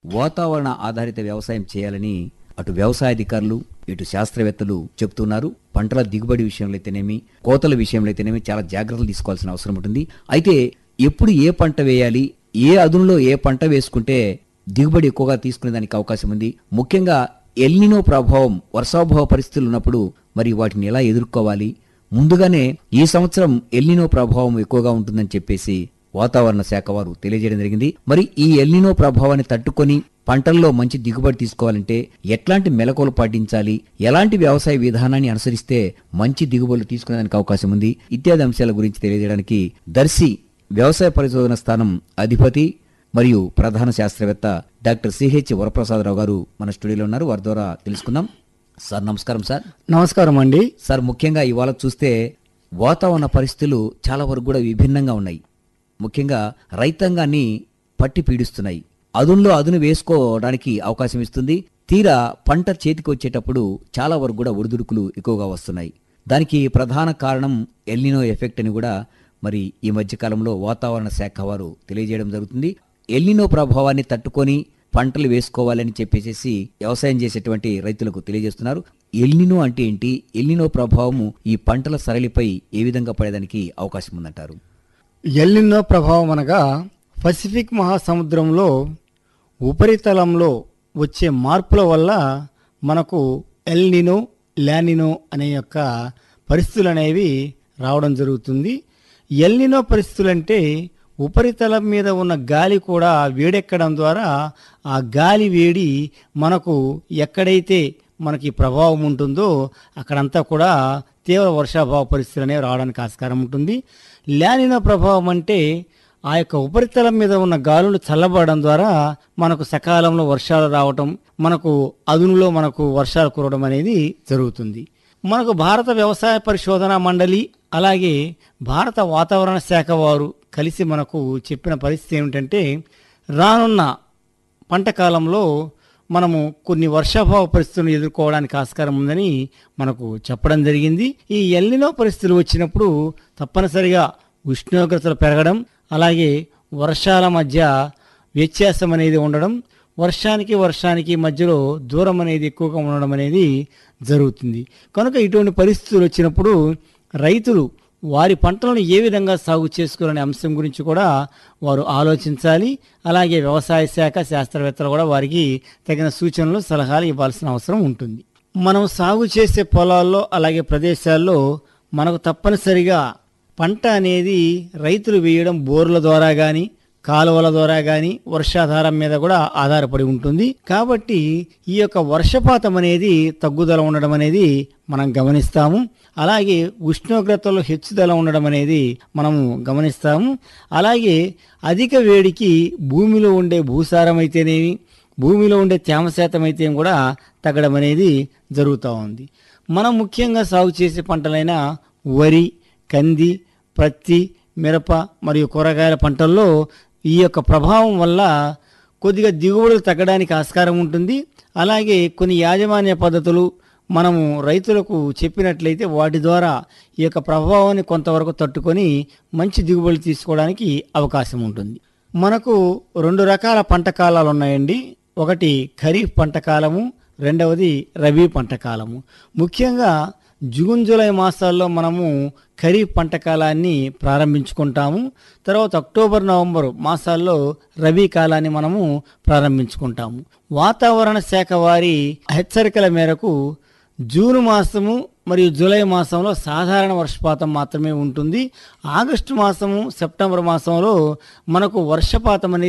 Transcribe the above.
వాతావరణ ఆధారిత వ్యవసాయం చేయాలని అటు వ్యవసాయ అధికారులు ఇటు శాస్త్రవేత్తలు చెప్తున్నారు పంటల దిగుబడి విషయంలో అయితేనేమి కోతల విషయంలో అయితేనేమి చాలా జాగ్రత్తలు తీసుకోవాల్సిన అవసరం ఉంటుంది అయితే ఎప్పుడు ఏ పంట వేయాలి ఏ అదునులో ఏ పంట వేసుకుంటే దిగుబడి ఎక్కువగా తీసుకునే దానికి అవకాశం ఉంది ముఖ్యంగా ఎల్నినో ప్రభావం వర్షాభావ పరిస్థితులు ఉన్నప్పుడు మరి వాటిని ఎలా ఎదుర్కోవాలి ముందుగానే ఈ సంవత్సరం ఎల్నినో ప్రభావం ఎక్కువగా ఉంటుందని చెప్పేసి వాతావరణ శాఖ వారు తెలియజేయడం జరిగింది మరి ఈ ఎల్నినో ప్రభావాన్ని తట్టుకొని పంటల్లో మంచి దిగుబడి తీసుకోవాలంటే ఎట్లాంటి మెలకువలు పాటించాలి ఎలాంటి వ్యవసాయ విధానాన్ని అనుసరిస్తే మంచి దిగుబడులు తీసుకునేదానికి అవకాశం ఉంది ఇత్యాది అంశాల గురించి తెలియజేయడానికి దర్శి వ్యవసాయ పరిశోధన స్థానం అధిపతి మరియు ప్రధాన శాస్త్రవేత్త డాక్టర్ సిహెచ్ వరప్రసాదరావు గారు మన స్టూడియోలో ఉన్నారు వారి ద్వారా తెలుసుకుందాం సార్ నమస్కారం సార్ నమస్కారం అండి సార్ ముఖ్యంగా ఇవాళ చూస్తే వాతావరణ పరిస్థితులు చాలా వరకు కూడా విభిన్నంగా ఉన్నాయి ముఖ్యంగా రైతాంగాన్ని పట్టి పీడిస్తున్నాయి అదునులో అదును వేసుకోవడానికి అవకాశం ఇస్తుంది తీరా పంట చేతికి వచ్చేటప్పుడు చాలా వరకు కూడా ఒడిదుడుకులు ఎక్కువగా వస్తున్నాయి దానికి ప్రధాన కారణం ఎల్నినో ఎఫెక్ట్ అని కూడా మరి ఈ మధ్య కాలంలో వాతావరణ శాఖ వారు తెలియజేయడం జరుగుతుంది ఎల్నినో ప్రభావాన్ని తట్టుకొని పంటలు వేసుకోవాలని చెప్పేసి వ్యవసాయం చేసేటువంటి రైతులకు తెలియజేస్తున్నారు ఎల్నినో అంటే ఏంటి ఎల్నినో ప్రభావము ఈ పంటల సరళిపై ఏ విధంగా పడేదానికి అవకాశం ఉందంటారు ఎల్నినో ప్రభావం అనగా పసిఫిక్ మహాసముద్రంలో ఉపరితలంలో వచ్చే మార్పుల వల్ల మనకు ఎల్నినో లానినో అనే యొక్క పరిస్థితులు అనేవి రావడం జరుగుతుంది ఎల్నినో పరిస్థితులు అంటే ఉపరితలం మీద ఉన్న గాలి కూడా వేడెక్కడం ద్వారా ఆ గాలి వేడి మనకు ఎక్కడైతే మనకి ప్రభావం ఉంటుందో అక్కడంతా కూడా తీవ్ర వర్షాభావ పరిస్థితులు అనేవి రావడానికి ఆస్కారం ఉంటుంది లానినో ప్రభావం అంటే ఆ యొక్క ఉపరితలం మీద ఉన్న గాలులు చల్లబడడం ద్వారా మనకు సకాలంలో వర్షాలు రావటం మనకు అదునులో మనకు వర్షాలు కురవడం అనేది జరుగుతుంది మనకు భారత వ్యవసాయ పరిశోధన మండలి అలాగే భారత వాతావరణ శాఖ వారు కలిసి మనకు చెప్పిన పరిస్థితి ఏమిటంటే రానున్న పంట కాలంలో మనము కొన్ని వర్షాభావ పరిస్థితులను ఎదుర్కోవడానికి ఆస్కారం ఉందని మనకు చెప్పడం జరిగింది ఈ ఎల్లినో పరిస్థితులు వచ్చినప్పుడు తప్పనిసరిగా ఉష్ణోగ్రతలు పెరగడం అలాగే వర్షాల మధ్య వ్యత్యాసం అనేది ఉండడం వర్షానికి వర్షానికి మధ్యలో దూరం అనేది ఎక్కువగా ఉండడం అనేది జరుగుతుంది కనుక ఇటువంటి పరిస్థితులు వచ్చినప్పుడు రైతులు వారి పంటలను ఏ విధంగా సాగు చేసుకోవాలనే అంశం గురించి కూడా వారు ఆలోచించాలి అలాగే వ్యవసాయ శాఖ శాస్త్రవేత్తలు కూడా వారికి తగిన సూచనలు సలహాలు ఇవ్వాల్సిన అవసరం ఉంటుంది మనం సాగు చేసే పొలాల్లో అలాగే ప్రదేశాల్లో మనకు తప్పనిసరిగా పంట అనేది రైతులు వేయడం బోర్ల ద్వారా కానీ కాలువల ద్వారా కానీ వర్షాధారం మీద కూడా ఆధారపడి ఉంటుంది కాబట్టి ఈ యొక్క వర్షపాతం అనేది తగ్గుదల ఉండడం అనేది మనం గమనిస్తాము అలాగే ఉష్ణోగ్రతలో హెచ్చుదల ఉండడం అనేది మనము గమనిస్తాము అలాగే అధిక వేడికి భూమిలో ఉండే భూసారం అయితేనేమి భూమిలో ఉండే తేమ శాతం అయితే కూడా తగ్గడం అనేది జరుగుతూ ఉంది మనం ముఖ్యంగా సాగు చేసే పంటలైన వరి కంది పత్తి మిరప మరియు కూరగాయల పంటల్లో ఈ యొక్క ప్రభావం వల్ల కొద్దిగా దిగుబడులు తగ్గడానికి ఆస్కారం ఉంటుంది అలాగే కొన్ని యాజమాన్య పద్ధతులు మనము రైతులకు చెప్పినట్లయితే వాటి ద్వారా ఈ యొక్క ప్రభావాన్ని కొంతవరకు తట్టుకొని మంచి దిగుబడులు తీసుకోవడానికి అవకాశం ఉంటుంది మనకు రెండు రకాల పంట కాలాలు ఉన్నాయండి ఒకటి ఖరీఫ్ పంట కాలము రెండవది రబీ పంట కాలము ముఖ్యంగా జూన్ జూలై మాసాల్లో మనము ఖరీఫ్ పంట కాలాన్ని ప్రారంభించుకుంటాము తర్వాత అక్టోబర్ నవంబర్ మాసాల్లో రబీ కాలాన్ని మనము ప్రారంభించుకుంటాము వాతావరణ శాఖ వారి హెచ్చరికల మేరకు జూన్ మాసము మరియు జూలై మాసంలో సాధారణ వర్షపాతం మాత్రమే ఉంటుంది ఆగస్టు మాసము సెప్టెంబర్ మాసంలో మనకు వర్షపాతం అనేది